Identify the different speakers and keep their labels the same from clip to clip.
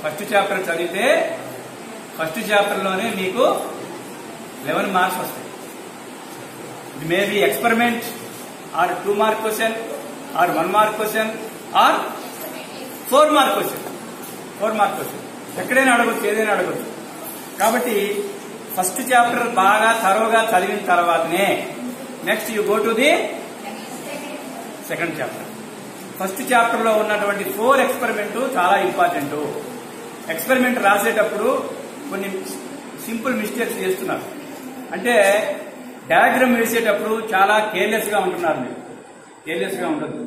Speaker 1: first chapter చదివితే first చాప్టర్లోనే మీకు లెవెన్ మార్క్స్ వస్తాయి it may be experiment or two mark question or one mark question or four mark question four mark question ఎక్కడైనా అడగొచ్చు ఏదైనా అడగొచ్చు కాబట్టి ఫస్ట్ చాప్టర్ బాగా తరోగా చదివిన తర్వాతనే next you go to the second chapter first chapter లో ఉన్నటువంటి ఫోర్ ఎక్స్పెరిమెంట్ చాలా ఇంపార్టెంట్ ఎక్స్పెరిమెంట్ రాసేటప్పుడు కొన్ని సింపుల్ మిస్టేక్స్ చేస్తున్నారు అంటే డయాగ్రామ్ వేసేటప్పుడు చాలా కేర్లెస్ గా ఉంటున్నారు మీరు కేర్లెస్ గా ఉండదు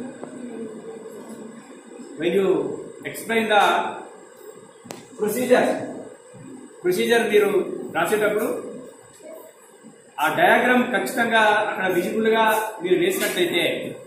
Speaker 1: when you explain the procedure procedure మీరు రాసేటప్పుడు ఆ డయాగ్రామ్ ఖచ్చితంగా అక్కడ విజిబుల్ గా మీరు వేసినట్లయితే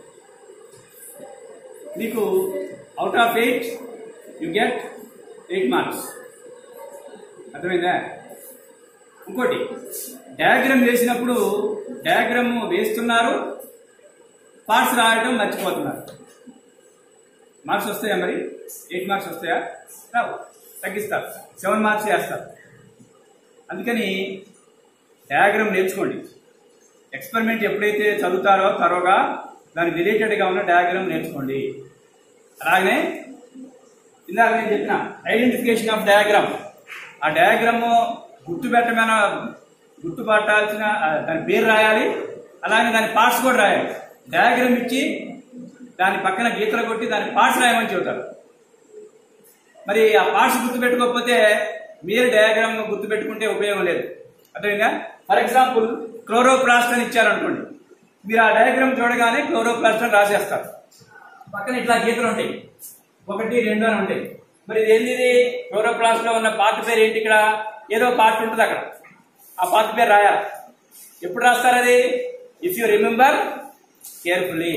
Speaker 1: మీకు out of eight you get eight marks అర్థమైందా ఇంకోటి డయాగ్రామ్ వేసినప్పుడు డయాగ్రామ్ వేస్తున్నారు పార్ట్స్ రాయడం మర్చిపోతున్నారు మార్క్స్ వస్తాయా మరి ఎయిట్ మార్క్స్ వస్తాయా రావు తగ్గిస్తారు సెవెన్ మార్క్స్ వేస్తారు అందుకని డయాగ్రామ్ నేర్చుకోండి ఎక్స్పెరిమెంట్ ఎప్పుడైతే చదువుతారో తరోగా దానికి రిలేటెడ్గా ఉన్న డయాగ్రామ్ నేర్చుకోండి అలాగనే ఇందాక నేను చెప్పిన ఐడెంటిఫికేషన్ ఆఫ్ డయాగ్రామ్ ఆ డయాగ్రామ్ గుర్తు పెట్టమైన గుర్తుపట్టాల్సిన ఆ, దాని పేరు రాయాలి అలాగే దాని పార్ట్స్ కూడా రాయాలి డయాగ్రామ్ ఇచ్చి దాని పక్కన గీతలు కొట్టి దాని పార్ట్స్ రాయమని చెబుతారు మరి ఆ పార్ట్స్ గుర్తు పెట్టుకోకపోతే మీరు డయాగ్రామ్ గుర్తు పెట్టుకుంటే ఉపయోగం లేదు అర్థమైందా ఫర్ ఎగ్జాంపుల్ క్లోరోప్లాస్ట్ అని ఇచ్చారనుకోండి మీరు ఆ డయాగ్రామ్ చూడగానే క్లోరోప్లాస్ట్ అని రాసేస్తారు పక్కన ఇట్లా గీతలు ఉంటాయి ఒకటి రెండు అని ఉంటాయి మరి ఇది ఏంది ఇది క్లోరోప్లాస్ట్ లో ఉన్న పార్ట్ పేరు ఏంటి ఇక్కడ ఏదో పార్ట్ ఉంటుంది అక్కడ ఆ పార్ట్ పేరు రాయాలి ఎప్పుడు రాస్తారు అది ఇఫ్ యూ రిమెంబర్ కేర్ఫుల్లీ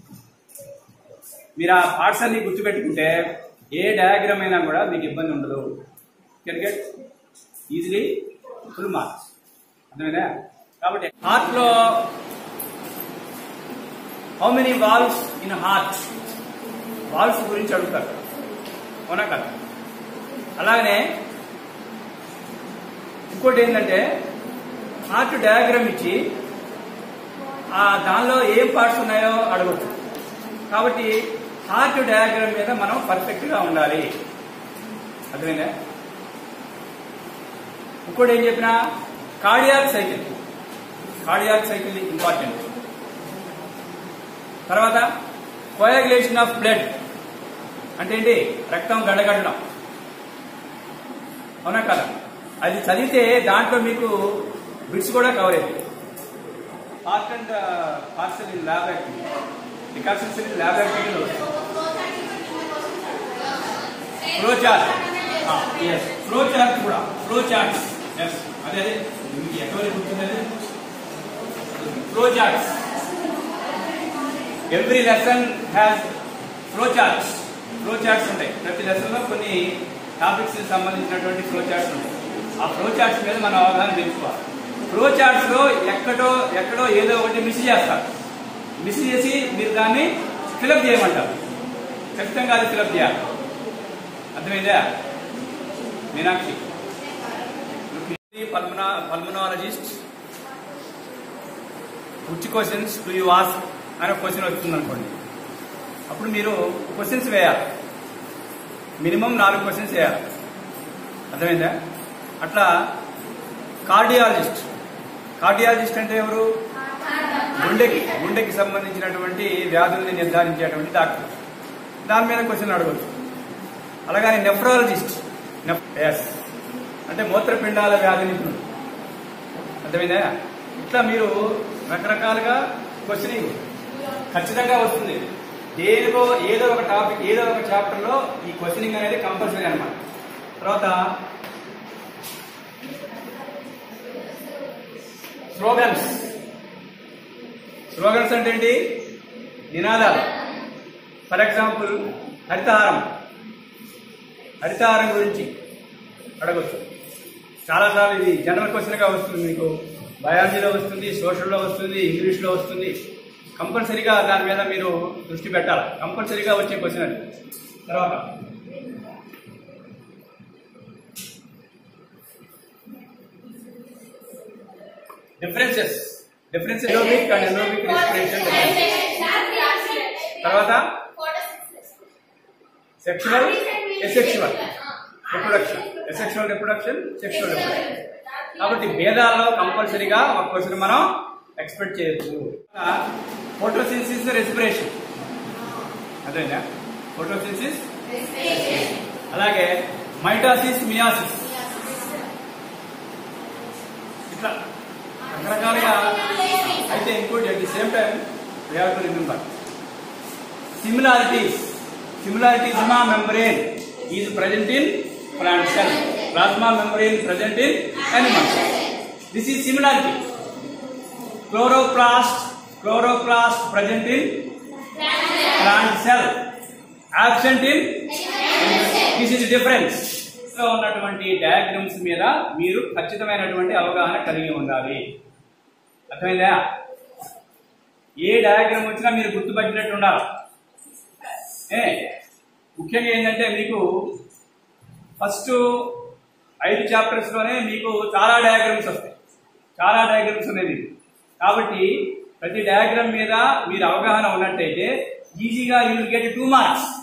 Speaker 1: మీరు ఆ పార్ట్స్ అన్ని గుర్తుపెట్టుకుంటే ఏ డయాగ్రామ్ అయినా కూడా మీకు ఇబ్బంది ఉండదు can get easily full marks అర్థమైందా కాబట్టి హార్ట్ లో how many valves in heart valves గురించి అడుగుతారు అవునా కదా అలాగనే ఇంకోటి ఏంటంటే హార్ట్ డయాగ్రామ్ ఇచ్చి ఆ దానిలో ఏం పార్ట్స్ ఉన్నాయో అడగచ్చు కాబట్టి హార్ట్ డయాగ్రామ్ మీద మనం పర్ఫెక్ట్ గా ఉండాలి అర్థమైందా ఇంకోటి ఏం చెప్పినా cardiac cycle cardiac cycle important తర్వాత కోయాగులేషన్ ఆఫ్ బ్లడ్ అంటే ఏంటి రక్తం గడగడడం అవునా కదా అది చదివితే దాంట్లో మీకు బిట్స్ కూడా కవర్ అవుతాయి part and parcel in lab activity decoctions in lab యాక్టివిటీలో flow chart yes flow chart కూడా ఫ్లో చార్ట్ ఎస్ అదే అదే మీకు ఎటువంటి గుర్తుంది flow charts every lesson has flow charts flow charts ఉంటాయి ప్రతి లెసన్ లో కొన్ని టాపిక్స్ సంబంధించినటువంటి ఫ్లో చార్ట్స్ ఉంటాయి ఆ ఫ్లో చార్ట్స్ మీద మనం అవగాహన తెలుసుకోవాలి ఫ్లో చార్ట్స్ లో ఎక్కడో ఎక్కడో ఏదో ఒకటి మిస్ చేస్తారు మిస్ చేసి మీరు దాన్ని ఫిలప్ చేయమంటారు ఖచ్చితంగా అది ఫిలప్ చేయాలి అర్థమైందా మీనాక్షి పల్మనా pulmonologist which questions do you ask అనే క్వశ్చన్ వచ్చింది అనుకోండి అప్పుడు మీరు క్వశ్చన్స్ వేయాలి మినిమం నాలుగు క్వశ్చన్స్ వేయాలి అర్థమైందా అట్లా కార్డియాలజిస్ట్ కార్డియాలజిస్ట్ అంటే ఎవరు గుండెకి గుండెకి సంబంధించినటువంటి వ్యాధుల్ని నిర్ధారించేటువంటి డాక్టర్ దాని మీద క్వశ్చన్ అడగచ్చు అలాగని నెఫ్రాలజిస్ట్ ఎస్ అంటే మూత్రపిండాల వ్యాధి నిపుణుడు అర్థమైందా ఇట్లా మీరు రకరకాలుగా క్వశ్చనింగ్ ఖచ్చితంగా వస్తుంది దేనికో ఏదో ఒక టాపిక్ ఏదో ఒక చాప్టర్ లో ఈ క్వశ్చనింగ్ అనేది కంపల్సరీ అన్నమాట తర్వాత స్లోగన్స్ స్లోగన్స్ అంటే ఏంటి నినాదాలు ఫర్ ఎగ్జాంపుల్ హరితహారం హరితహారం గురించి అడగచ్చు చాలాసార్లు ఇది జనరల్ క్వశ్చన్గా వస్తుంది మీకు బయాలజీలో వస్తుంది సోషల్లో వస్తుంది ఇంగ్లీష్లో వస్తుంది కంపల్సరీగా దాని మీద మీరు దృష్టి పెట్టాలి కంపల్సరీగా వచ్చే క్వశ్చన్ అది తర్వాత differences difference anaerobic and anaerobic respiration తర్వాత sexual asexual reproduction asexual reproduction sexual reproduction కాబట్టి భేదాల్లో కంపల్సరీగా ఒక క్వశ్చన్ మనం ఎక్స్పెక్ట్ చేయొచ్చు ఫోటోసిన్సిస్ రెస్పిరేషన్ అదేనా ఫోటోసిన్సిస్ అలాగే మైటాసిస్ మియాసిస్ ఇట్లా రకరకాలుగా అయితే ఇంకోటి at the same time we have to remember similarities similarity plasma membrane is present in plant cell plasma membrane present in animal cell this is similarity chloroplast chloroplast present in plant cell absent in this is difference లో ఉన్నటువంటి diagrams మీద మీరు ఖచ్చితమైనటువంటి అవగాహన కలిగి ఉండాలి అర్థమైందా ఏ diagram వచ్చినా మీరు గుర్తుపట్టినట్టు ఉండాలి ఏ ముఖ్యంగా ఏంటంటే మీకు ఫస్ట్ ఐదు చాప్టర్స్ లోనే మీకు చాలా డయాగ్రామ్స్ వస్తాయి చాలా డయాగ్రామ్స్ ఉన్నాయి మీకు కాబట్టి ప్రతి డయాగ్రామ్ మీద మీరు అవగాహన ఉన్నట్టయితే ఈజీగా you will get two marks